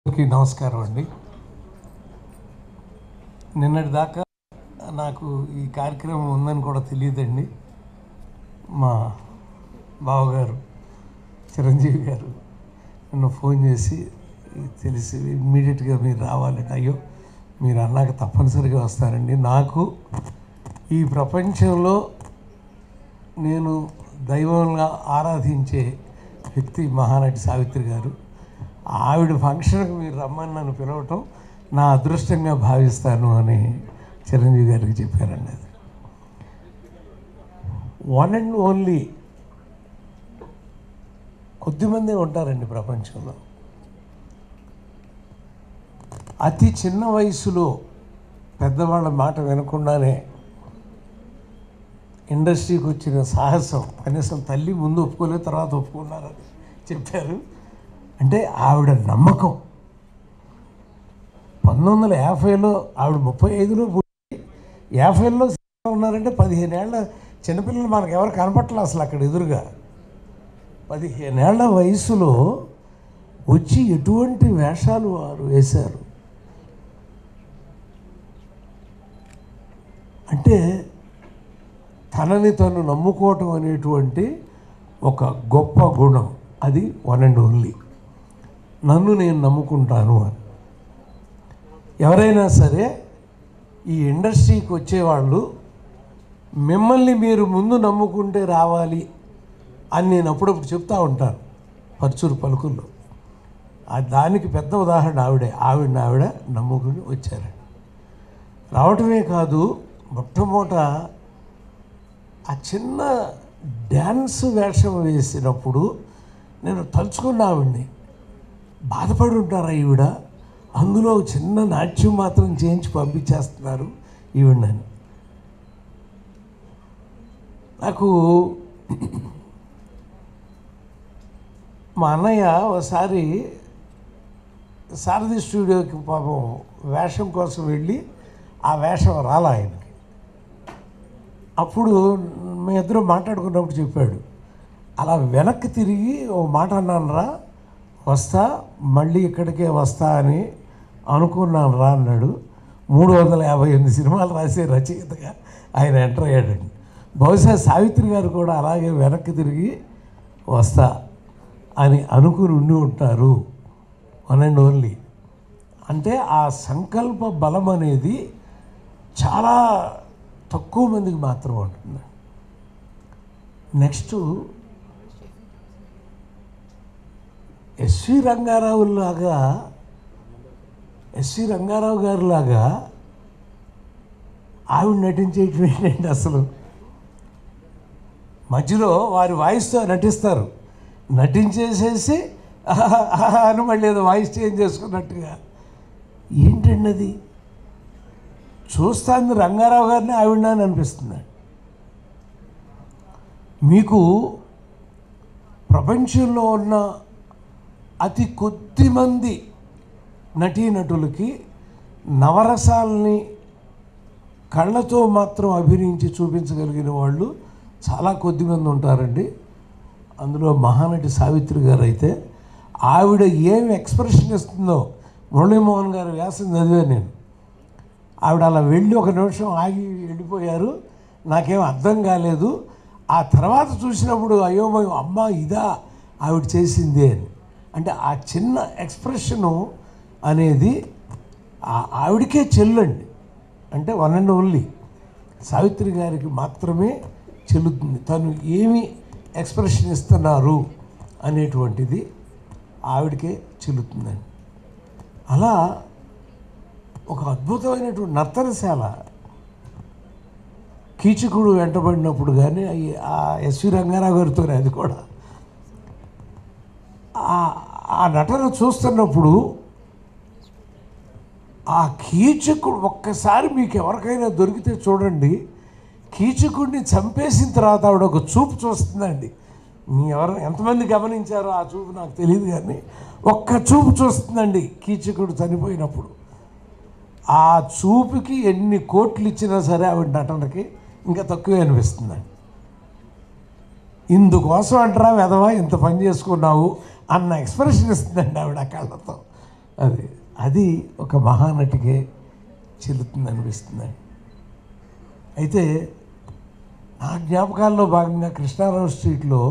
అందరికీ నమస్కారం అండి నిన్నటి దాకా నాకు ఈ కార్యక్రమం ఉందని కూడా తెలియదండి మా బావగారు చిరంజీవి గారు నన్ను ఫోన్ చేసి తెలిసి ఇమ్మీడియట్గా మీరు రావాలంటే అయ్యో మీరు అన్నాక తప్పనిసరిగా వస్తారండి నాకు ఈ ప్రపంచంలో నేను దైవంగా ఆరాధించే వ్యక్తి మహానటి సావిత్రి గారు ఆవిడ ఫంక్షన్కి మీరు రమ్మని నన్ను పిలవటం నా అదృష్టంగా భావిస్తాను అని చిరంజీవి గారికి చెప్పారండి అది వన్ అండ్ ఓన్లీ కొద్దిమంది ఉంటారండి ప్రపంచంలో అతి చిన్న వయసులో పెద్దవాళ్ళ మాట వినకుండానే ఇండస్ట్రీకి వచ్చిన సాహసం కనీసం తల్లి ముందు ఒప్పుకోలేదు తర్వాత ఒప్పుకున్నారని చెప్పారు అంటే ఆవిడ నమ్మకం పంతొమ్మిది వందల యాభైలో ఆవిడ ముప్పై ఐదులో పుట్టి యాభైలో ఉన్నారంటే పదిహేను ఏళ్ళ చిన్నపిల్లలు మనకు ఎవరు కనపట్టలే అసలు అక్కడ ఎదురుగా పదిహేనేళ్ల వయసులో వచ్చి ఎటువంటి వేషాలు వారు వేశారు అంటే తనని తను నమ్ముకోవటం అనేటువంటి ఒక గొప్ప గుణం అది వన్ అండ్ ఓన్లీ నన్ను నేను నమ్ముకుంటాను అని ఎవరైనా సరే ఈ ఇండస్ట్రీకి వచ్చేవాళ్ళు మిమ్మల్ని మీరు ముందు నమ్ముకుంటే రావాలి అని నేను అప్పుడప్పుడు చెప్తా ఉంటాను పరుచూరు పలుకుల్లో ఆ దానికి పెద్ద ఉదాహరణ ఆవిడే ఆవిడ ఆవిడ నమ్ముకుని వచ్చారండి రావటమే కాదు మొట్టమొదట ఆ చిన్న డ్యాన్స్ వేషం వేసినప్పుడు నేను తలుచుకున్న ఆవిడ్ని బాధపడి ఉంటారా ఈవిడ అందులో చిన్న నాట్యం మాత్రం చేయించి పంపించేస్తున్నారు ఈవిడని నాకు మా అన్నయ్య ఒకసారి సారథి స్టూడియోకి పాపం వేషం కోసం వెళ్ళి ఆ వేషం రాలా ఆయనకి అప్పుడు మీ ఇద్దరు మాట్లాడుకున్నప్పుడు చెప్పాడు అలా వెనక్కి తిరిగి ఓ మాట అన్నాను రా వస్తా మళ్ళీ ఇక్కడికే వస్తా అని అనుకున్నాను రా అన్నాడు మూడు వందల యాభై ఎనిమిది సినిమాలు రాసే రచయితగా ఆయన ఎంటర్ అయ్యాడండి బహుశా సావిత్రి గారు కూడా అలాగే వెనక్కి తిరిగి వస్తా అని అనుకుని ఉండి ఉంటారు వన్ అండ్ ఓన్లీ అంటే ఆ సంకల్ప బలం అనేది చాలా తక్కువ మందికి మాత్రం ఉంటుంది నెక్స్ట్ ఎస్వి రంగారావు లాగా ఎస్వి రంగారావు గారు లాగా ఆవిడ నటించేటివి ఏంటంటే అసలు మధ్యలో వారి వాయిస్తో నటిస్తారు నటించేసేసి ఆహా, ఆహా అని మళ్ళీ ఏదో వాయిస్ చేంజ్ చేసుకున్నట్టుగా ఏంటండి అది చూస్తాను రంగారావు గారిని ఆవిడ అని అనిపిస్తుంది మీకు ప్రపంచంలో ఉన్న అతి కొద్ది మంది నటీనటులకి నవరసాలని కళ్ళతో మాత్రం అభినయించి చూపించగలిగిన వాళ్ళు చాలా కొద్ది మంది ఉంటారండి అందులో మహానటి సావిత్రి గారు అయితే ఆవిడ ఏం ఎక్స్ప్రెషన్ ఇస్తుందో మురళీమోహన్ గారి వ్యాసం చదివాను నేను ఆవిడ అలా వెళ్ళి ఒక నిమిషం ఆగి వెళ్ళిపోయారు నాకేం అర్థం కాలేదు ఆ తర్వాత చూసినప్పుడు అయోమయం అమ్మ ఇదా ఆవిడ చేసింది అని అంటే ఆ చిన్న ఎక్స్ప్రెషను అనేది ఆ- ఆవిడకే చెల్లండి అంటే వన్ అండ్ ఓన్లీ సావిత్రి గారికి మాత్రమే చెల్లుతుంది తను ఏమి ఎక్స్ప్రెషన్ ఇస్తున్నారు అనేటువంటిది ఆవిడకే చెల్లుతుందండి అలా ఒక అద్భుతమైనటువంటి నర్తనశాల కీచకుడు వెంటబడినప్పుడు కానీ అయి- ఆ ఎస్వి రంగారావు గారితో అది కూడా ఆ- ఆ నటన చూస్తున్నప్పుడు ఆ కీచకుడు ఒక్కసారి మీకు ఎవరికైనా దొరికితే చూడండి కీచకుడిని చంపేసిన తర్వాత ఆవిడ ఒక చూపు చూస్తుందండి మీ ఎవరు ఎంతమంది గమనించారో ఆ చూపు నాకు తెలియదు కానీ ఒక్క చూపు చూస్తుందండి కీచకుడు చనిపోయినప్పుడు ఆ చూపుకి ఎన్ని కోట్లు ఇచ్చినా సరే ఆవిడ నటనకి ఇంకా తక్కువే అనిపిస్తుందండి ఇందుకోసం అంటారా వెధవా ఇంత పని చేసుకున్నావు అన్న ఎక్స్ప్రెషన్ ఇస్తుందండి ఆవిడ ఆ కళ్ళతో అది అది ఒక మహానటికే చెల్లుతుంది అనిపిస్తుందండి అయితే నా జ్ఞాపకాల్లో భాగంగా కృష్ణారావు స్ట్రీట్లో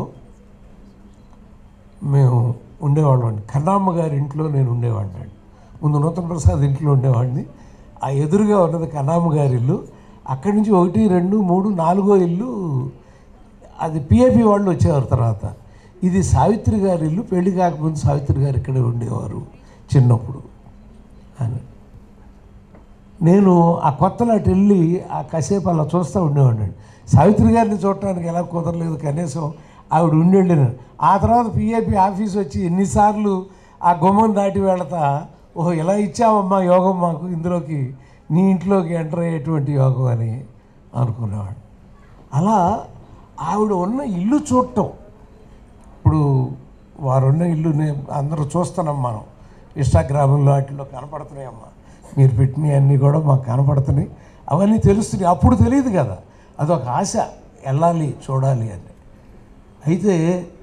మేము ఉండేవాళ్ళం అండి కన్నమ్మ గారి ఇంట్లో నేను ఉండేవాడిని అండి ముందు నూతన ప్రసాద్ ఇంట్లో ఉండేవాడిని ఆ ఎదురుగా ఉన్నది కన్నమ్మ గారి ఇల్లు అక్కడి నుంచి ఒకటి రెండు మూడు నాలుగో ఇల్లు అది పిఏపి వాళ్ళు వచ్చేవారు తర్వాత ఇది సావిత్రి గారి ఇల్లు పెళ్లి కాకముందు సావిత్రి గారు ఇక్కడే ఉండేవారు చిన్నప్పుడు అని నేను ఆ కొత్తలాటి వెళ్ళి ఆ కాసేపు అలా చూస్తూ ఉండేవాడిని సావిత్రి గారిని చూడటానికి ఎలా కుదరలేదు కనీసం ఆవిడ ఉండి వెళ్ళిన ఆ తర్వాత పిఏపి ఆఫీస్ వచ్చి ఎన్నిసార్లు ఆ గుమ్మం దాటి వెళతా ఓహో ఇలా ఇచ్చావమ్మా యోగం మాకు ఇందులోకి నీ ఇంట్లోకి ఎంటర్ అయ్యేటువంటి యోగం అని అనుకునేవాడు అలా ఆవిడ ఉన్న ఇల్లు చూడటం ఇప్పుడు వారున్న ఇల్లు అందరూ చూస్తున్నాం మనం ఇన్స్టాగ్రామ్లో వాటిలో కనపడుతున్నాయమ్మా మీరు పెట్టినవి అన్నీ కూడా మాకు కనపడుతున్నాయి అవన్నీ తెలుస్తున్నాయి అప్పుడు తెలియదు కదా అదొక ఆశ వెళ్ళాలి చూడాలి అని అయితే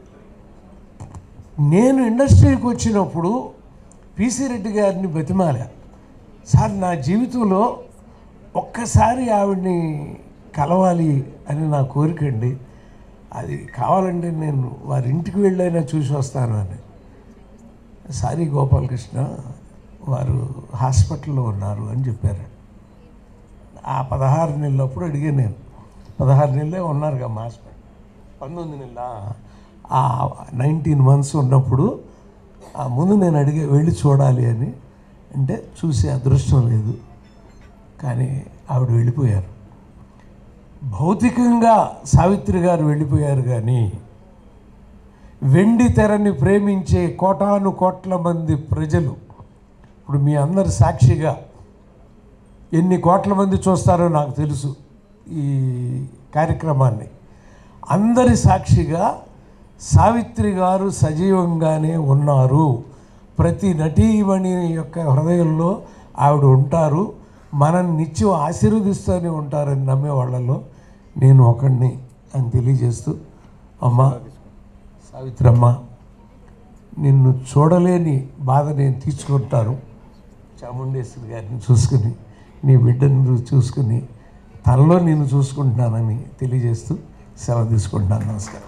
నేను ఇండస్ట్రీకి వచ్చినప్పుడు పిసి రెడ్డి గారిని బతిమాలా సార్ నా జీవితంలో ఒక్కసారి ఆవిడ్ని కలవాలి అని నా కోరిక అండి అది కావాలంటే నేను వారి ఇంటికి వెళ్ళైనా చూసి వస్తాను అని సారీ గోపాలకృష్ణ వారు హాస్పిటల్లో ఉన్నారు అని చెప్పారు ఆ పదహారు నెలలప్పుడు అడిగాను నేను పదహారు నెలలే ఉన్నారు కదా మా హాస్పిటల్ పంతొమ్మిది నెలల ఆ నైన్టీన్ మంత్స్ ఉన్నప్పుడు ఆ ముందు నేను అడిగే వెళ్ళి చూడాలి అని అంటే చూసే అదృష్టం లేదు కానీ ఆవిడ వెళ్ళిపోయారు భౌతికంగా సావిత్రి గారు వెళ్ళిపోయారు కానీ వెండి తెరని ప్రేమించే కోటాను కోట్ల మంది ప్రజలు ఇప్పుడు మీ అందరి సాక్షిగా ఎన్ని కోట్ల మంది చూస్తారో నాకు తెలుసు ఈ కార్యక్రమాన్ని అందరి సాక్షిగా సావిత్రి గారు సజీవంగానే ఉన్నారు ప్రతి నటీమణి యొక్క హృదయంలో ఆవిడ ఉంటారు మనం నిత్యం ఆశీర్వదిస్తూనే ఉంటారని నమ్మే వాళ్ళలో నేను ఒకడిని అని తెలియజేస్తూ అమ్మ సావిత్రమ్మ నిన్ను చూడలేని బాధ నేను తీసుకుంటాను చాముండేశ్వరి గారిని చూసుకుని నీ బిడ్డను నువ్వు చూసుకుని తనలో నేను చూసుకుంటున్నానని తెలియజేస్తూ సెలవు తీసుకుంటున్నాను నమస్కారం